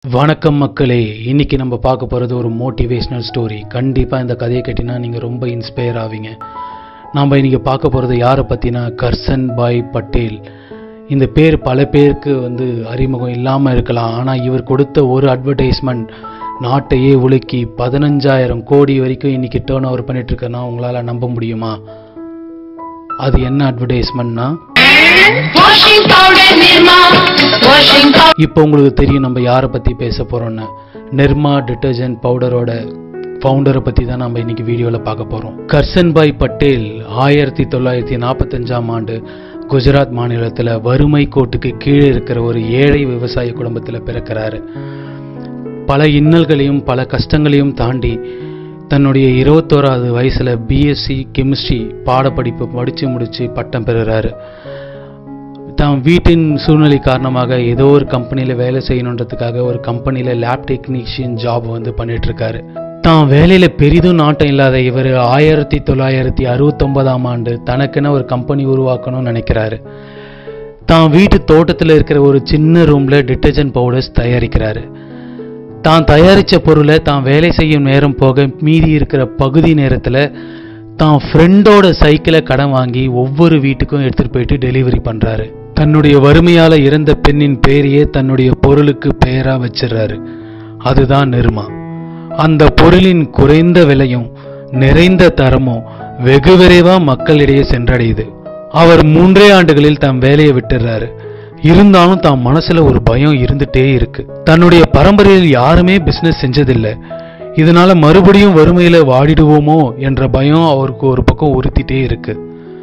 வணக்கம் மக்களே இன்னைக்கு நம்ம பார்க்க போகிறது ஒரு மோட்டிவேஷ்னல் ஸ்டோரி கண்டிப்பாக இந்த கதையை கேட்டினா நீங்கள் ரொம்ப இன்ஸ்பயர் ஆவீங்க நாம் இன்னைக்கு பார்க்க போகிறது யாரை பற்றினா கர்சன் பாய் பட்டேல் இந்த பேர் பல பேருக்கு வந்து அறிமுகம் இல்லாமல் இருக்கலாம் ஆனால் இவர் கொடுத்த ஒரு அட்வர்டைஸ்மெண்ட் நாட்டையே உலுக்கி பதினஞ்சாயிரம் கோடி வரைக்கும் இன்னைக்கு டேர்ன் ஓவர் பண்ணிட்டு இருக்கேன்னா உங்களால் நம்ப முடியுமா அது என்ன அட்வர்டைஸ்மெண்ட்னா washing powder Nirma washing powder இப்போ உங்களுக்கு தெரியும் நம்ம யாரை பற்றி பேச போகிறோன்னு நிர்மா டிட்டர்ஜென்ட் பவுடரோட ஃபவுண்டரை பற்றி தான் நம்ம இன்னைக்கு வீடியோவில் பார்க்க போகிறோம் கர்சன்பாய் பட்டேல் ஆயிரத்தி தொள்ளாயிரத்தி நாற்பத்தஞ்சாம் ஆண்டு குஜராத் மாநிலத்தில் வறுமை கோட்டுக்கு கீழே இருக்கிற ஒரு ஏழை விவசாய குடும்பத்தில் பிறக்கிறாரு பல இன்னல்களையும் பல கஷ்டங்களையும் தாண்டி தன்னுடைய இருபத்தோராவது வயசில் பிஎஸ்சி கெமிஸ்ட்ரி பாடப்படிப்பு படித்து முடித்து பட்டம் பெறுறாரு தான் வீட்டின் சூழ்நிலை காரணமாக ஏதோ ஒரு கம்பெனியில் வேலை செய்யணுன்றதுக்காக ஒரு கம்பெனியில் லேப் டெக்னீஷியன் ஜாப் வந்து பண்ணிட்டு இருக்காரு தான் வேலையில் பெரிதும் நாட்டம் இல்லாத இவர் ஆயிரத்தி தொள்ளாயிரத்தி அறுபத்தொன்பதாம் ஆண்டு தனக்கென ஒரு கம்பெனி உருவாக்கணும்னு நினைக்கிறாரு தான் வீட்டு தோட்டத்தில் இருக்கிற ஒரு சின்ன ரூமில் டிட்டர்ஜென்ட் பவுடர்ஸ் தயாரிக்கிறாரு தான் தயாரித்த பொருளை தான் வேலை செய்யும் நேரம் போக மீதி இருக்கிற பகுதி நேரத்தில் தான் ஃப்ரெண்டோட சைக்கிளை கடன் வாங்கி ஒவ்வொரு வீட்டுக்கும் எடுத்துகிட்டு போயிட்டு டெலிவரி பண்ணுறாரு தன்னுடைய வறுமையால் இறந்த பெண்ணின் பெயரையே தன்னுடைய பொருளுக்கு பெயராக வச்சிடுறாரு அதுதான் நிர்மா அந்த பொருளின் குறைந்த விலையும் நிறைந்த தரமும் வெகு விரைவா மக்களிடையே சென்றடையுது அவர் மூன்றே ஆண்டுகளில் தம் வேலையை விட்டுறாரு இருந்தாலும் தான் மனசுல ஒரு பயம் இருந்துட்டே இருக்கு தன்னுடைய பரம்பரையில் யாருமே பிசினஸ் செஞ்சதில்லை இதனால மறுபடியும் வறுமையில வாடிடுவோமோ என்ற பயம் அவருக்கு ஒரு பக்கம் உறுத்திட்டே இருக்கு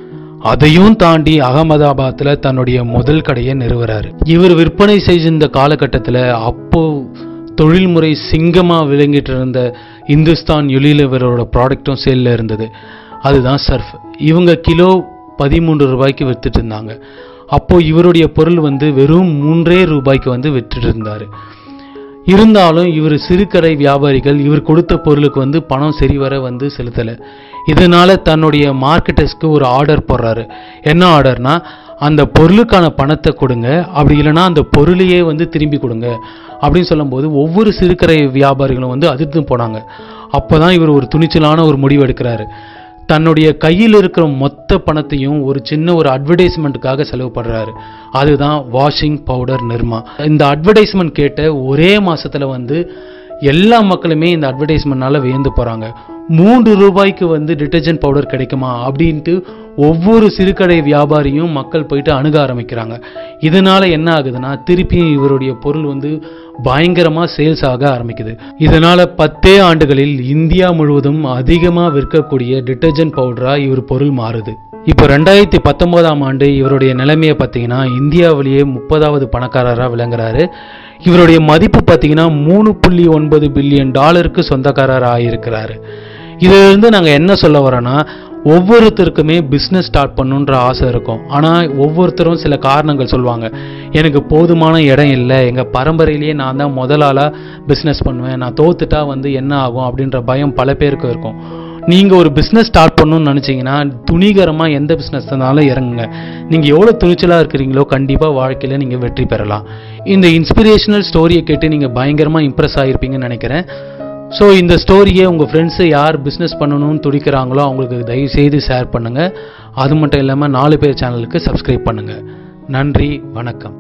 அதையும் தாண்டி அகமதாபாத்ல தன்னுடைய முதல் கடையை நிறுவுறாரு இவர் விற்பனை செய்திருந்த காலகட்டத்தில் அப்போ தொழில்முறை சிங்கமா விளங்கிட்டு இருந்த இந்துஸ்தான் யுனிலிவரோட ப்ராடக்ட்டும் சேல்ல இருந்தது அதுதான் சர்ஃப் இவங்க கிலோ பதிமூன்று ரூபாய்க்கு வித்துட்டு இருந்தாங்க அப்போ இவருடைய பொருள் வந்து வெறும் மூன்றே ரூபாய்க்கு வந்து விற்றுட்டு இருந்தாரு இருந்தாலும் இவர் சிறுகடை வியாபாரிகள் இவர் கொடுத்த பொருளுக்கு வந்து பணம் சரிவர வந்து செலுத்தலை இதனால தன்னுடைய மார்க்கெட்டர்ஸ்க்கு ஒரு ஆர்டர் போடுறாரு என்ன ஆர்டர்னா அந்த பொருளுக்கான பணத்தை கொடுங்க அப்படி இல்லைன்னா அந்த பொருளையே வந்து திரும்பி கொடுங்க அப்படின்னு சொல்லும்போது ஒவ்வொரு சிறுகடை வியாபாரிகளும் வந்து அதிர்ந்து போனாங்க அப்போதான் இவர் ஒரு துணிச்சலான ஒரு முடிவு எடுக்கிறாரு தன்னுடைய கையில் இருக்கிற மொத்த பணத்தையும் ஒரு சின்ன ஒரு அட்வர்டைஸ்மெண்ட்டுக்காக செலவு பண்றாரு அதுதான் வாஷிங் பவுடர் நிர்மா இந்த அட்வர்டைஸ்மெண்ட் கேட்ட ஒரே மாசத்துல வந்து எல்லா மக்களுமே இந்த அட்வர்டைஸ்மெண்ட்னால வியந்து போறாங்க மூன்று ரூபாய்க்கு வந்து டிட்டர்ஜென்ட் பவுடர் கிடைக்குமா அப்படின்ட்டு ஒவ்வொரு சிறுகடை வியாபாரியும் மக்கள் போயிட்டு அணுக ஆரம்பிக்கிறாங்க இதனால என்ன ஆகுதுன்னா திருப்பியும் இவருடைய பொருள் வந்து பயங்கரமா சேல்ஸ் ஆக ஆரம்பிக்குது இதனால பத்தே ஆண்டுகளில் இந்தியா முழுவதும் அதிகமா விற்கக்கூடிய டிட்டர்ஜென்ட் பவுடரா இவர் பொருள் மாறுது இப்போ ரெண்டாயிரத்தி பத்தொன்பதாம் ஆண்டு இவருடைய நிலைமையை பார்த்தீங்கன்னா இந்தியாவிலேயே முப்பதாவது பணக்காரராக விளங்குறாரு இவருடைய மதிப்பு பார்த்தீங்கன்னா மூணு புள்ளி ஒன்பது பில்லியன் டாலருக்கு சொந்தக்காரராக ஆகியிருக்கிறாரு இதிலிருந்து நாங்கள் என்ன சொல்ல வரோன்னா ஒவ்வொருத்தருக்குமே பிஸ்னஸ் ஸ்டார்ட் பண்ணுன்ற ஆசை இருக்கும் ஆனால் ஒவ்வொருத்தரும் சில காரணங்கள் சொல்லுவாங்க எனக்கு போதுமான இடம் இல்லை எங்கள் பரம்பரையிலேயே நான் தான் முதல் ஆளாக பிஸ்னஸ் பண்ணுவேன் நான் தோத்துட்டா வந்து என்ன ஆகும் அப்படின்ற பயம் பல பேருக்கு இருக்கும் நீங்கள் ஒரு பிஸ்னஸ் ஸ்டார்ட் பண்ணணும்னு நினச்சிங்கன்னா துணிகரமாக எந்த பிஸ்னஸ் இருந்தாலும் இறங்குங்க நீங்கள் எவ்வளோ துணிச்சலாக இருக்கிறீங்களோ கண்டிப்பாக வாழ்க்கையில் நீங்கள் வெற்றி பெறலாம் இந்த இன்ஸ்பிரேஷனல் ஸ்டோரியை கேட்டு நீங்கள் பயங்கரமாக இம்ப்ரெஸ் ஆகிருப்பீங்கன்னு நினைக்கிறேன் ஸோ இந்த ஸ்டோரியை உங்கள் ஃப்ரெண்ட்ஸு யார் பிஸ்னஸ் பண்ணணும்னு துடிக்கிறாங்களோ அவங்களுக்கு தயவு செய்து ஷேர் பண்ணுங்கள் அது மட்டும் இல்லாமல் நாலு பேர் சேனலுக்கு சப்ஸ்கிரைப் பண்ணுங்கள் நன்றி வணக்கம்